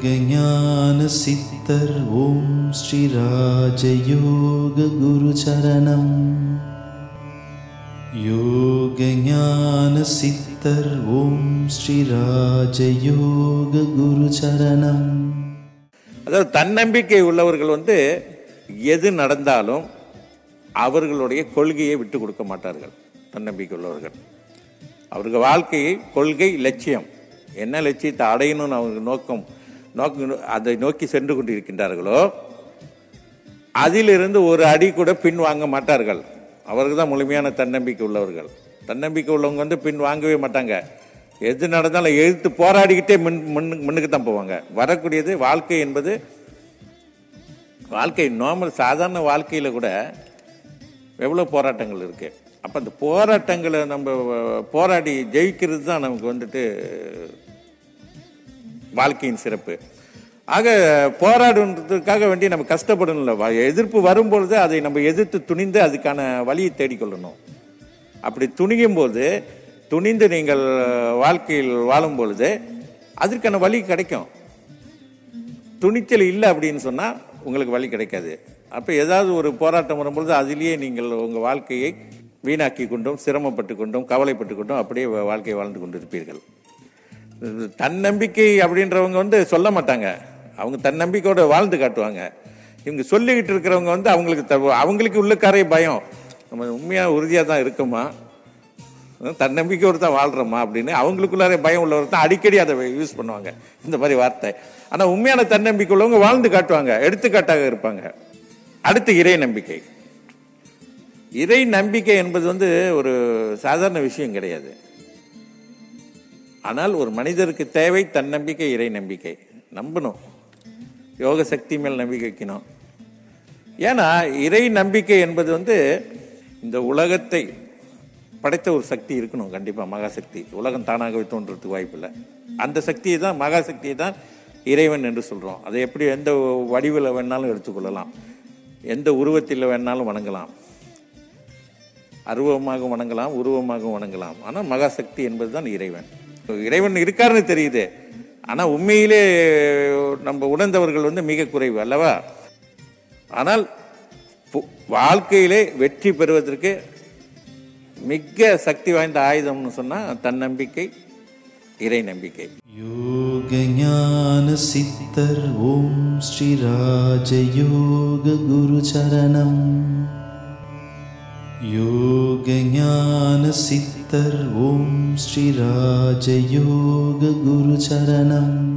யோகஞான சித்தர் ஓம் ஸ்ரீ ராஜயோக குரு சரணம் யோகஞான சித்தர் ஓம் ஸ்ரீ ராஜயோக குரு சரணம் அதாவது தன்னம்பிக்கை உள்ளவர்கள் வந்து எது நடந்தாலும் அவர்களுடைய கொள்கையை விட்டு கொடுக்க மாட்டார்கள் தன்னம்பிக்கை உள்ளவர்கள் அவர்கள் வாழ்க்கையை கொள்கை லட்சியம் என்ன லட்சியத்தை அடையணும்னு அவங்க நோக்கம் நோக்க அதை நோக்கி சென்று கொண்டிருக்கின்றார்களோ அதிலிருந்து ஒரு அடி கூட பின் வாங்க மாட்டார்கள் அவர்கள் தான் முழுமையான தன்னம்பிக்கை உள்ளவர்கள் தன்னம்பிக்கை உள்ளவங்க வந்து பின் வாங்கவே மாட்டாங்க எது நடந்தாலும் எதிர்த்து போராடிக்கிட்டே முன் முன்னு முன்னுக்கு தான் போவாங்க வரக்கூடியது வாழ்க்கை என்பது வாழ்க்கை நார்மல் சாதாரண வாழ்க்கையில் கூட எவ்வளோ போராட்டங்கள் இருக்கு அப்போ அந்த போராட்டங்களை நம்ம போராடி ஜெயிக்கிறது தான் நமக்கு வந்துட்டு வாழ்க்கையின் சிறப்பு ஆக போராடுன்றதுக்காக வேண்டி நம்ம கஷ்டப்படணும்ல வ- எதிர்ப்பு வரும்பொழுது அதை நம்ம எதிர்த்து துணிந்து அதுக்கான வழியை தேடிக்கொள்ளணும் அப்படி துணியும் போது துணிந்து நீங்கள் வாழ்க்கையில் வாழும் பொழுது அதற்கான வழி கிடைக்கும் துணிச்சல் இல்லை அப்படின்னு சொன்னால் உங்களுக்கு வழி கிடைக்காது அப்போ ஏதாவது ஒரு போராட்டம் வரும்பொழுது அதிலேயே நீங்கள் உங்கள் வாழ்க்கையை வீணாக்கி கொண்டும் சிரமப்பட்டு கொண்டும் கவலைப்பட்டு கொண்டும் அப்படியே வா- வாழ்க்கையை வாழ்ந்து கொண்டிருப்பீர்கள் இது தன்னம்பிக்கை அப்படின்றவங்க வந்து சொல்ல மாட்டாங்க அவங்க தன்னம்பிக்கையோட வாழ்ந்து காட்டுவாங்க இவங்க சொல்லிக்கிட்டு இருக்கிறவங்க வந்து அவங்களுக்கு த- அவங்களுக்கு உள்ளக்காரே பயம் நம்ம உண்மையாக உறுதியாக தான் இருக்கோமா தன்னம்பிக்கையோடு தான் வாழ்கிறோமா அப்படின்னு அவங்களுக்குள்ளாரே பயம் உள்ளவர் தான் அடிக்கடி அதை யூஸ் பண்ணுவாங்க இந்த மாதிரி வார்த்தை ஆனால் உண்மையான தன்னம்பிக்கை உள்ளவங்க வாழ்ந்து காட்டுவாங்க எடுத்துக்காட்டாக இருப்பாங்க அடுத்து இறை நம்பிக்கை இறை நம்பிக்கை என்பது வந்து ஒரு சாதாரண விஷயம் கிடையாது ஆனால் ஒரு மனிதருக்கு தேவை தன்னம்பிக்கை இறை நம்பிக்கை நம்பணும் யோக சக்தி மேல் நம்பிக்கை வைக்கணும் ஏன்னா இறை நம்பிக்கை என்பது வந்து இந்த உலகத்தை படைத்த ஒரு சக்தி இருக்கணும் கண்டிப்பாக மகாசக்தி உலகம் தானாகவே தோன்றதுக்கு வாய்ப்பில்லை அந்த சக்தியை தான் மகாசக்தியை தான் இறைவன் என்று சொல்கிறோம் அதை எப்படி எந்த வடிவில் வேணாலும் எடுத்துக்கொள்ளலாம் எந்த உருவத்தில் வேணாலும் வணங்கலாம் அருவமாக வணங்கலாம் உருவமாக வணங்கலாம் ஆனால் மகாசக்தி என்பது தான் இறைவன் இறைவன் இருக்காருன்னு தெரியுது ஆனால் உண்மையிலே நம்ம உணர்ந்தவர்கள் வந்து மிக குறைவு அல்லவா ஆனால் பு- வாழ்க்கையிலே வெற்றி பெறுவதற்கு மிக சக்தி வாய்ந்த ஆயுதம்னு சொன்னால் தன்னம்பிக்கை இறை நம்பிக்கை யோகஞான சித்தர் ஓம் ஸ்ரீ ராஜயோக குரு சரணம் யோகஞான சித்தர் ஓம் ஸ்ரீ ராஜயோக குரு சரணம்